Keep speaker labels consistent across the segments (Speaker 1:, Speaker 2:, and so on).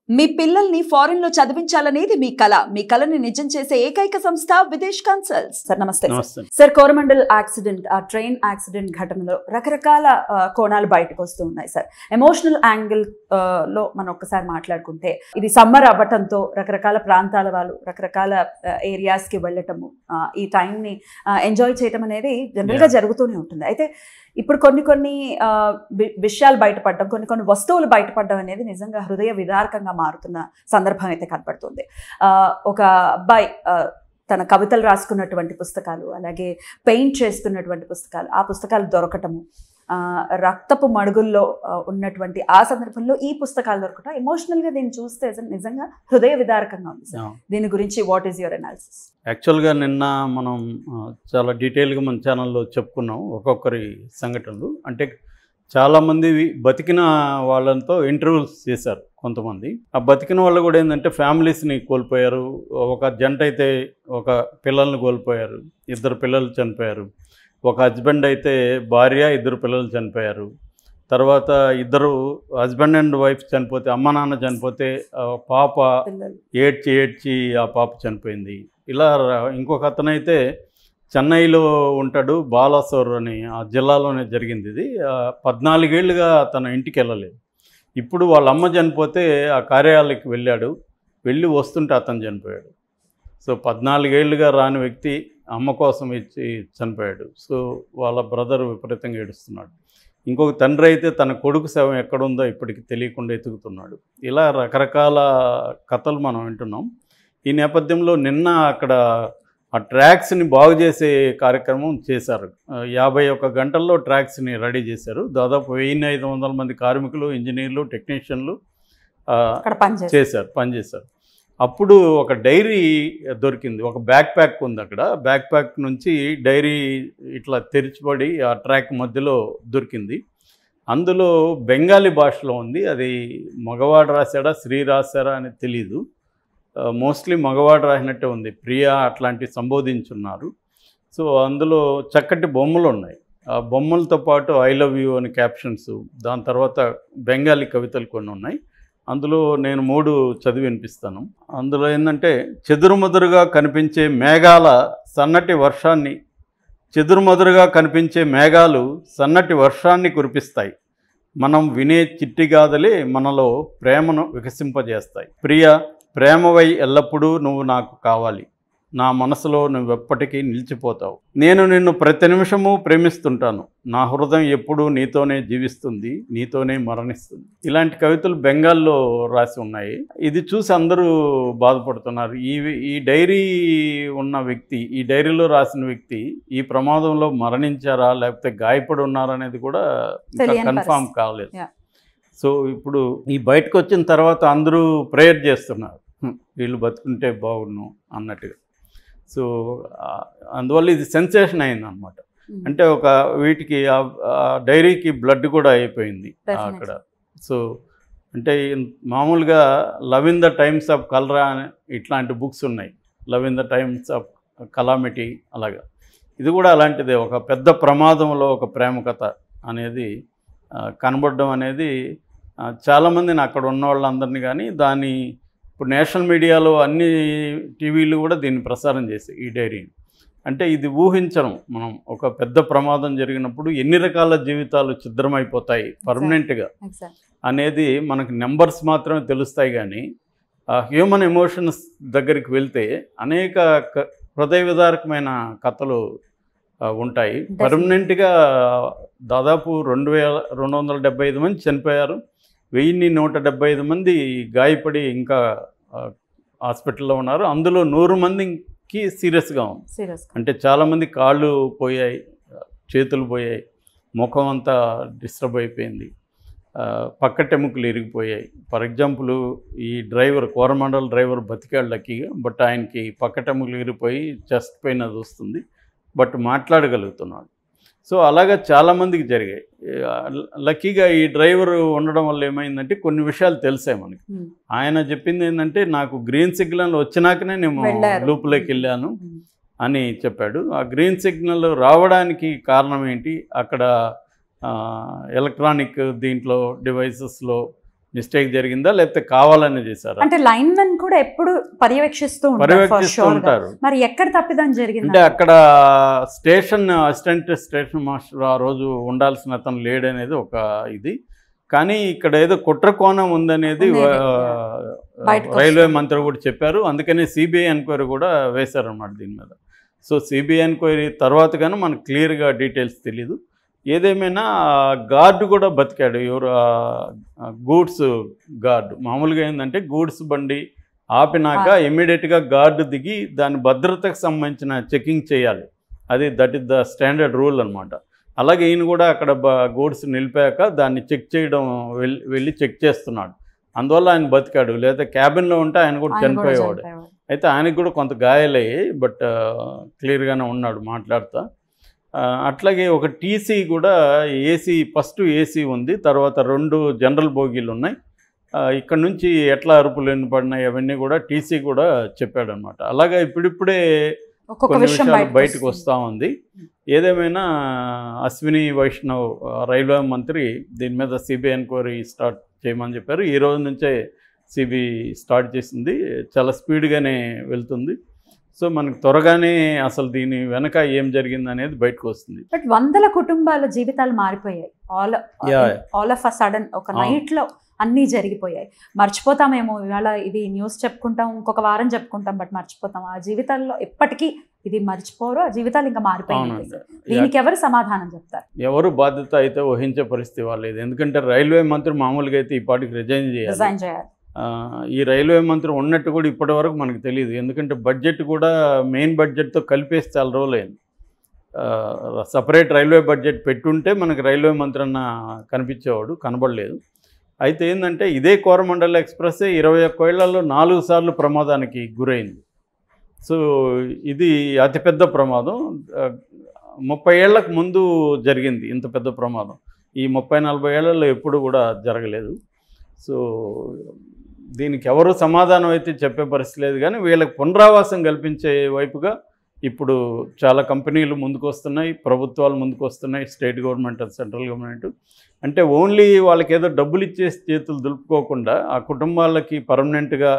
Speaker 1: మీ పిల్లల్ని ఫారిన్ లో చదివించాలనేది మీ కళ మీ కళని నిజం చేసే ఏకైక సంస్థ విదేశ్ కన్సల్ట్స్ సార్ నమస్తే సార్.
Speaker 2: నమస్తే
Speaker 1: సార్ కోరమండల్ యాక్సిడెంట్ ఆ ట్రైన్ యాక్సిడెంట్ ఘటనలో రకరకాల ఆ, కోణాలు బయటకు వస్తూ ఉన్నాయి సార్ ఎమోషనల్ యాంగిల్ లో మనం ఒక్కసారి మాట్లాడుకుంటే ఇది సమ్మర్ అవ్వటంతో రకరకాల ప్రాంతాల వాళ్ళు రకరకాల ఏరియాస్ కి వెళ్ళటము ఆ, ఈ time ని ఎంజాయ్ చేయటం అనేది జనరల్ గా
Speaker 2: Yeah.
Speaker 1: జరుగుతూనే ఉంటుంది అయితే ఇప్పుడు కొన్ని కొన్ని ఆ, వి- విషయాలు బయటపడడం కొన్ని కొన్ని వస్తువులు బయటపడడం అనేది నిజంగా హృదయ విదారకంగా మారుతున్న సందర్భం అయితే కనపడుతుంది ఆ, ఒక అబ్బాయి ఆ, తన కవితలు రాసుకున్నటువంటి పుస్తకాలు అలాగే పెయింట్ చేస్తున్నటువంటి పుస్తకాలు ఆ పుస్తకాలు దొరకటము ఆ, రక్తపు మడుగుల్లో ఆ, ఉన్నటువంటి ఆ సందర్భంలో ఈ పుస్తకాలు దొరకటం ఎమోషనల్గా దీన్ని చూస్తే అసలు నిజంగా హృదయ విదారకంగా ఉంది సార్ దీని గురించి వాట్ ఈస్ యువర్ అనాలిసిస్
Speaker 2: యాక్చువల్గా నిన్న మనం ఆ, చాలా డీటెయిల్గా మన ఛానల్లో చెప్పుకున్నాం ఒక్కొక్కరి సంఘటనలు అంటే చాలామంది బతికిన వాళ్ళతో ఇంటర్వ్యూస్ చేశారు కొంతమంది ఆ బతికిన వాళ్ళు కూడా ఏంటంటే ఫ్యామిలీస్ని కోల్పోయారు ఒక జంట అయితే ఒక పిల్లల్ని కోల్పోయారు ఇద్దరు పిల్లలు చనిపోయారు ఒక హస్బెండ్ అయితే భార్య ఇద్దరు పిల్లలు చనిపోయారు తర్వాత ఇద్దరు హస్బెండ్ అండ్ వైఫ్ చనిపోతే అమ్మ నాన్న చనిపోతే ఆ పాప
Speaker 1: పిల్లలు
Speaker 2: ఏడ్చి ఏడ్చి ఆ పాప చనిపోయింది ఇలా ర- ఇంకొక అతనైతే చెన్నైలో ఉంటాడు బాలాసోర్ అని ఆ జిల్లాలోనే జరిగింది ఇది ఆ, పద్నాలుగేళ్లుగా తన ఇంటికి వెళ్ళలేదు ఇప్పుడు వాళ్ళ అమ్మ చనిపోతే ఆ కార్యాలయకి వెళ్ళాడు వెళ్ళి వస్తుంటే అతను చనిపోయాడు సో పద్నాలుగేళ్లుగా రాని వ్యక్తి అమ్మ కోసం ఇచ్చి చనిపోయాడు సో వాళ్ళ బ్రదర్ విపరీతంగా ఏడుస్తున్నాడు ఇంకొక తండ్రి అయితే తన కొడుకు శవం ఎక్కడుందో ఇప్పటికి తెలియకుండా ఎతుకుతున్నాడు ఇలా రకరకాల కథలు మనం వింటున్నాం ఈ నేపథ్యంలో నిన్న అక్కడ ఆ ట్రాక్స్ని బాగు చేసే కార్యక్రమం చేశారు ఆ, యాభై ఒక్క గంటల్లో ట్రాక్స్ని రెడీ చేశారు దాదాపు వెయ్యి ఐదు వందల మంది కార్మికులు ఇంజనీర్లు టెక్నీషియన్లు ఆ,
Speaker 1: అక్కడ పనిచేస్తారు
Speaker 2: చేశారు పనిచేశారు అప్పుడు ఒక డైరీ దొరికింది ఒక బ్యాక్ ప్యాక్ ఉంది అక్కడ బ్యాక్ ప్యాక్ నుంచి డైరీ ఇట్లా తెరిచిపడి ఆ ట్రాక్ మధ్యలో దొరికింది అందులో బెంగాలీ భాషలో ఉంది అది మగవాడు రాశాడా స్త్రీ రాశారా అని తెలీదు మోస్ట్లీ మగవాడు రాసినట్టే ఉంది ప్రియా అట్లాంటివి సంబోధించున్నారు సో అందులో చక్కటి బొమ్మలు ఉన్నాయి ఆ బొమ్మలతో పాటు ఐ లవ్ యూ అని క్యాప్షన్స్ దాని తర్వాత బెంగాలీ కవితలు కొన్ని ఉన్నాయి అందులో నేను మూడు చదివి వినిపిస్తాను అందులో ఏంటంటే చెదురుమదురుగా కనిపించే మేఘాల సన్నటి వర్షాన్ని చెదురుమదురుగా కనిపించే మేఘాలు సన్నటి వర్షాన్ని కురిపిస్తాయి మనం వినే చిట్టి గాథలే మనలో ప్రేమను వికసింపజేస్తాయి ప్రియ ప్రేమవై ఎల్లప్పుడూ నువ్వు నాకు కావాలి నా మనసులో నువ్వెప్పటికీ నిలిచిపోతావు నేను నిన్ను ప్రతి నిమిషము ప్రేమిస్తుంటాను నా హృదయం ఎప్పుడూ నీతోనే జీవిస్తుంది నీతోనే మరణిస్తుంది ఇలాంటి కవితలు బెంగాల్లో రాసి ఉన్నాయి ఇది చూసి అందరూ బాధపడుతున్నారు ఈ ఈ డైరీ ఉన్న వ్యక్తి ఈ డైరీలో రాసిన వ్యక్తి ఈ ప్రమాదంలో మరణించారా లేకపోతే గాయపడి ఉన్నారా అనేది కూడా ఇంకా
Speaker 1: తెలియని
Speaker 2: కన్ఫామ్
Speaker 1: పరిస్థితి.
Speaker 2: కాలేదు
Speaker 1: Yeah.
Speaker 2: సో ఇప్పుడు ఈ బయటకు వచ్చిన తర్వాత అందరూ ప్రేయర్ చేస్తున్నారు "హ్మ్, వీళ్ళు బతుకుంటే బాగుండు అన్నట్టుగా సో ఆ, అందువల్ల ఇది సెన్సేషన్ అయింది అనమాట అంటే ఒక వీటికి ఆ- ఆ డైరీకి బ్లడ్ కూడా అయిపోయింది
Speaker 1: Definitely.
Speaker 2: అక్కడ సో అంటే ఇన్- మామూలుగా love in the times of cholera అని ఇట్లాంటి బుక్స్ ఉన్నాయి love in the times of calamity అలాగా ఇది కూడా అలాంటిదే ఒక పెద్ద ప్రమాదంలో ఒక ప్రేమ కథ అనేది ఆ, కనబడడం అనేది ఆ, చాలామందిని అక్కడ ఉన్న వాళ్ళందరినీ కానీ దాన్ని ఇప్పుడు నేషనల్ మీడియాలో అన్ని టీవీలు కూడా దీన్ని ప్రసారం చేసాయి ఈ డైరీని అంటే ఇది ఊహించడం మనం ఒక పెద్ద ప్రమాదం జరిగినప్పుడు ఎన్ని రకాల జీవితాలు ఛిద్రమైపోతాయి పర్మనెంట్గా
Speaker 1: ఎగ్జాక్ట్
Speaker 2: అనేది మనకు నెంబర్స్ మాత్రమే తెలుస్తాయి కానీ హ్యూమన్ ఎమోషన్స్ దగ్గరికి వెళ్తే అనేక క- హృదయ విదారకమైన కథలు ఆ, ఉంటాయి
Speaker 1: Definitely.
Speaker 2: పర్మనెంట్గా దాదాపు రెండు వేల రెండు వందల డెబ్బై ఐదు మంది చనిపోయారు వెయ్యిన్ని నూట డెబ్బై ఐదు మంది గాయపడి ఇంకా ఆ, హాస్పిటల్లో ఉన్నారు అందులో నూరు మందికి సీరియస్గా ఉంది
Speaker 1: సీరియస్
Speaker 2: అంటే చాలామంది కాళ్ళు పోయాయి చేతులు పోయాయి ముఖం అంతా డిస్టర్బ్ అయిపోయింది ఆ, పక్కటెముకలు ఇరిగిపోయాయి ఫర్ ఎగ్జాంపుల్ ఈ డ్రైవర్ కోరమండల్ డ్రైవర్ బతికాడు లక్కీగా బట్ ఆయనకి పక్కటెముకలు ఇరిగిపోయి చెస్ట్ పెయిన్ అది వస్తుంది బట్ మాట్లాడగలుగుతున్నాడు సో అలాగా చాలామందికి జరిగాయి ఆ, లక్కీగా ఈ డ్రైవర్ ఉండడం వల్ల ఏమైందంటే కొన్ని విషయాలు తెలిసాయి మనకి ఆయన చెప్పింది ఏంటంటే నాకు గ్రీన్ సిగ్నల్ వచ్చినాకనే నేను
Speaker 1: వెళ్ళారు.
Speaker 2: లూపులోకి వెళ్ళాను అని చెప్పాడు ఆ గ్రీన్ సిగ్నల్ రావడానికి కారణం ఏంటి అక్కడ ఆ, ఎలక్ట్రానిక్ దీంట్లో డివైసెస్లో మిస్టేక్ జరిగిందా లేకపోతే కావాలని చేశారా
Speaker 1: అంటే లైన్ మెన్ కూడా ఎప్పుడు పర్యవేక్షిస్తూ ఉంటారు for
Speaker 2: పర్యవేక్షిస్తూ
Speaker 1: sure గా.
Speaker 2: ఉంటారు
Speaker 1: మరి ఎక్కడ తప్పిదం జరిగింది
Speaker 2: అంటే అక్కడ స్టేషన్ అసిస్టెంట్ స్టేషన్ మాస్టర్ ఆ రోజు ఉండాల్సిన అతను లేడనేది ఒక ఇది కానీ ఇక్కడ ఏదో కుట్ర కోణం ఉందనేది
Speaker 1: ఉండేది.
Speaker 2: ఆ,
Speaker 1: బయటకు
Speaker 2: రైల్వే
Speaker 1: వస్తుంది.
Speaker 2: మంత్రి కూడా చెప్పారు అందుకనే సిబిఐ ఎంక్వైరీ కూడా వేశారన్నమాట దీని మీద సో సిబిఐ ఎంక్వైరీ తర్వాత కానీ మనకు క్లియర్గా డీటెయిల్స్ తెలీదు ఏదేమైనా గార్డు కూడా బతికాడు ఎవరు గూడ్స్ గార్డు మామూలుగా ఏంటంటే గూడ్స్ బండి ఆపినాక ఇమ్మీడియట్గా గార్డు దిగి దాని భద్రతకు సంబంధించిన చెకింగ్ చేయాలి అది that is the standard rule అనమాట అలాగే ఈయన కూడా అక్కడ గూడ్స్ నిలిపాక దాన్ని చెక్ చేయడం వెళ్ళి వెళ్ళి చెక్ చేస్తున్నాడు అందువల్ల ఆయన బతికాడు లేదా క్యాబిన్లో ఉంటే ఆయన కూడా
Speaker 1: ఆయన కూడా
Speaker 2: చనిపోయేవాడు
Speaker 1: చనిపోయేవాడు.
Speaker 2: అయితే ఆయనకు కూడా కొంత గాయాలయ్యాయి బట్ క్లియర్గానే ఉన్నాడు మాట్లాడుతా ఆ, అట్లాగే ఒక టీసీ కూడా ఏసీ ఫస్ట్ ఏసీ ఉంది తర్వాత రెండు జనరల్ బోగీలు ఉన్నాయి ఆ, ఇక్కడ నుంచి ఎట్లా అరుపులు వినపడినాయి అవన్నీ కూడా టీసీ కూడా చెప్పాడనమాట అలాగే ఇప్పుడిప్పుడే
Speaker 1: ఒక్కొక్క
Speaker 2: కొన్ని
Speaker 1: విషయం
Speaker 2: విషయాలు బయటకు
Speaker 1: వస్తుంది.
Speaker 2: వస్తూ ఉంది ఏదేమైనా అశ్విని వైష్ణవ్ ఆ, రైల్వే మంత్రి దీని మీద సిబిఐ ఎంక్వైరీ స్టార్ట్ చేయమని చెప్పారు ఈ రోజు నుంచే సిబి స్టార్ట్ చేసింది చాలా స్పీడ్గానే వెళ్తుంది సో మనకు త్వరగానే అసలు దీని వెనక ఏం జరిగింది అనేది బయటకు వస్తుంది
Speaker 1: బట్ వందల కుటుంబాల జీవితాలు మారిపోయాయి all
Speaker 2: Yeah.
Speaker 1: All of a sudden ఒక
Speaker 2: అవును.
Speaker 1: నైట్ లో అన్నీ జరిగిపోయాయి మర్చిపోతామేమో ఇవాళ ఇది న్యూస్ చెప్పుకుంటాం ఇంకొక వారం చెప్పుకుంటాం బట్ మర్చిపోతాం ఆ జీవితాల్లో ఎప్పటికీ ఇది మర్చిపోరు ఆ జీవితాలు ఇంకా మారిపోయాయి
Speaker 2: అవునండి
Speaker 1: దీనికి ఎవరు సమాధానం చెప్తారు
Speaker 2: ఎవరు బాధ్యత అయితే వహించే పరిస్థితి వాళ్ళేది ఎందుకంటే రైల్వే మంత్రి మామూలుగా అయితే ఈ పాటికి రిజైన్ చేయాలి
Speaker 1: రిజైన్ చేయాలి
Speaker 2: ఆ, ఈ రైల్వే మంత్రి ఉన్నట్టు కూడా ఇప్పటి వరకు మనకు తెలియదు ఎందుకంటే బడ్జెట్ కూడా మెయిన్ బడ్జెట్తో కలిపేసి చాలా రోజులైంది సపరేట్ రైల్వే బడ్జెట్ పెట్టుంటే మనకు రైల్వే మంత్రి అన్న కనిపించేవాడు కనబడలేదు అయితే ఏంటంటే ఇదే కోరమండల్ ఎక్స్ప్రెస్ ఇరవై ఒక్క ఏళ్లలో నాలుగు సార్లు ప్రమాదానికి గురైంది సో ఇది అతిపెద్ద ప్రమాదం ఆ, ముప్పై ఏళ్లకు ముందు జరిగింది ఇంత పెద్ద ప్రమాదం ఈ ముప్పై నలభై ఏళ్లలో ఎప్పుడు కూడా జరగలేదు సో దీనికి ఎవరు సమాధానం అయితే చెప్పే పరిస్థితి లేదు కానీ వీళ్ళకి పునరావాసం కల్పించే వైపుగా ఇప్పుడు చాలా కంపెనీలు ముందుకు వస్తున్నాయి ప్రభుత్వాలు ముందుకు వస్తున్నాయి స్టేట్ గవర్నమెంట్ సెంట్రల్ గవర్నమెంట్ అంటే ఓన్లీ వాళ్ళకి ఏదో డబ్బులు ఇచ్చేసి చేతులు దులుపుకోకుండా ఆ కుటుంబాలకి పర్మనెంట్గా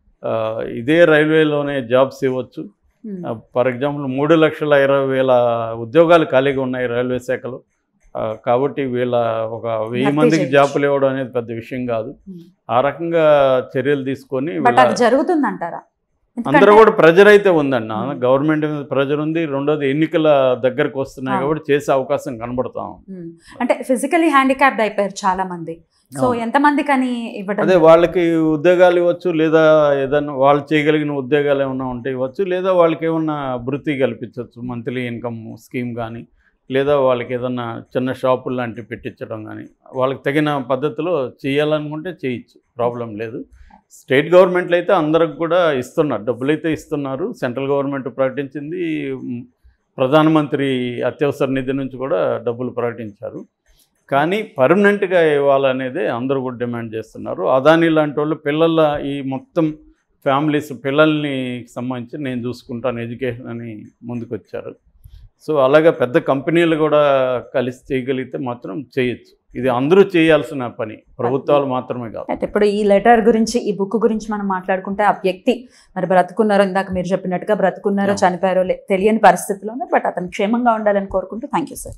Speaker 2: ఇదే రైల్వేలోనే జాబ్స్ ఇవ్వచ్చు
Speaker 1: ఉమ్.
Speaker 2: ఫర్ ఎగ్జాంపుల్ మూడు లక్షల ఇరవై వేల ఉద్యోగాలు ఖాళీగా ఉన్నాయి రైల్వే శాఖలో ఆ, కాబట్టి వీళ్ళ ఒక వెయ్యి
Speaker 1: భర్తీ
Speaker 2: మందికి
Speaker 1: చేయొచ్చు.
Speaker 2: జాబులు ఇవ్వడం అనేది పెద్ద విషయం కాదు
Speaker 1: ఉమ్.
Speaker 2: ఆ రకంగా చర్యలు తీసుకొని
Speaker 1: బట్
Speaker 2: వీళ్ళ
Speaker 1: అది జరుగుతుందంటారా
Speaker 2: అందరూ
Speaker 1: ఎందుకంటే-
Speaker 2: కూడా ప్రెజర్ అయితే ఉందండి
Speaker 1: Hmm.
Speaker 2: గవర్నమెంట్ మీద ప్రెజర్ ఉంది రెండోది ఎన్నికల దగ్గరకు వస్తున్నాయి
Speaker 1: Ah.
Speaker 2: కాబట్టి చేసే అవకాశం కనబడతాం
Speaker 1: ఉమ్. అంటే ఫిజికలీ హ్యాండిక్యాప్డ్ అయిపోయారు చాలా మంది సో
Speaker 2: అవును.
Speaker 1: ఎంత మందికి అని ఇవ్వడం
Speaker 2: అదే వాళ్ళకి ఉద్యోగాలు ఇవ్వచ్చు లేదా ఏదైనా వాళ్ళు చేయగలిగిన ఉద్యోగాలు ఏమైనా ఉంటే ఇవ్వచ్చు లేదా వాళ్ళకి ఏమన్నా వృత్తి కల్పించవచ్చు మంత్లీ ఇన్కమ్ స్కీమ్ కానీ లేదా వాళ్ళకి ఏదన్నా చిన్న షాపులు లాంటివి పెట్టించడం కానీ వాళ్ళకి తగిన పద్ధతిలో చేయాలనుకుంటే చేయొచ్చు ప్రాబ్లం లేదు స్టేట్ గవర్నమెంట్లు అయితే అందరికి కూడా ఇస్తున్నారు డబ్బులు అయితే ఇస్తున్నారు సెంట్రల్ గవర్నమెంట్ ప్రకటించింది మ్, ప్రధానమంత్రి అత్యవసర నిధి నుంచి కూడా డబ్బులు ప్రకటించారు కానీ పర్మనెంట్గా ఇవ్వాలనేదే అందరూ కూడా డిమాండ్ చేస్తున్నారు అదాని లాంటి వాళ్ళు పిల్లల ఈ మొత్తం ఫ్యామిలీస్ పిల్లల్ని సంబంధించి నేను చూసుకుంటాను ఎడ్యుకేషన్ అని ముందుకు వచ్చారు సో అలాగే పెద్ద కంపెనీలు కూడా కలిసి చేయగలిగితే మాత్రం చేయొచ్చు ఇది అందరూ చేయాల్సిన పని ప్రభుత్వాలు మాత్రమే కాదు
Speaker 1: అయితే ఇప్పుడు ఈ లెటర్ గురించి ఈ బుక్ గురించి మనం మాట్లాడుకుంటే ఆ వ్యక్తి మరి బ్రతుకున్నారో ఇందాక మీరు చెప్పినట్టుగా బ్రతుకున్నారో
Speaker 2: Yeah.
Speaker 1: చనిపోయారో లే- తెలియని పరిస్థితిలో బట్ అతను క్షేమంగా ఉండాలని కోరుకుంటూ థ్యాంక్ యూ సార్